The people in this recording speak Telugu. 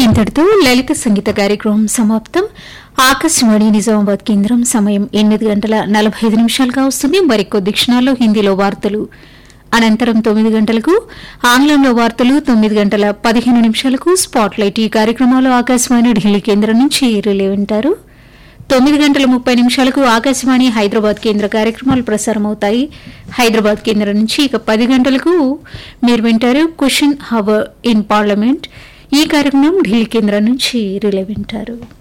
ఇంతటితో లలిత సంగీత కార్యక్రమం సమాప్తం ఆకాశవాణి నిజామాబాద్ కేంద్రం సమయం ఎనిమిది గంటల నలభై ఐదు నిమిషాలుగా వస్తుంది మరికొద్ది క్షణాల్లో హిందీలో వార్తలు అనంతరం తొమ్మిది గంటలకు ఆంగ్లంలో వార్తలు తొమ్మిది గంటల పదిహేను నిమిషాలకు స్పాట్ లైట్ ఈ కార్యక్రమాలు ఆకాశవాణి ఢిల్లీ కేంద్రం నుంచి రిలే వింటారు తొమ్మిది గంటల ముప్పై నిమిషాలకు ఆకాశవాణి హైదరాబాద్ కేంద్ర కార్యక్రమాలు ప్రసారమవుతాయి హైదరాబాద్ కేంద్రం నుంచి ఇక పది గంటలకు మీరు వింటారు క్వశ్చన్ హవర్ ఇన్ పార్లమెంట్ ఈ కార్యక్రమం ఢిల్లీ కేంద్రం నుంచి రిలే వింటారు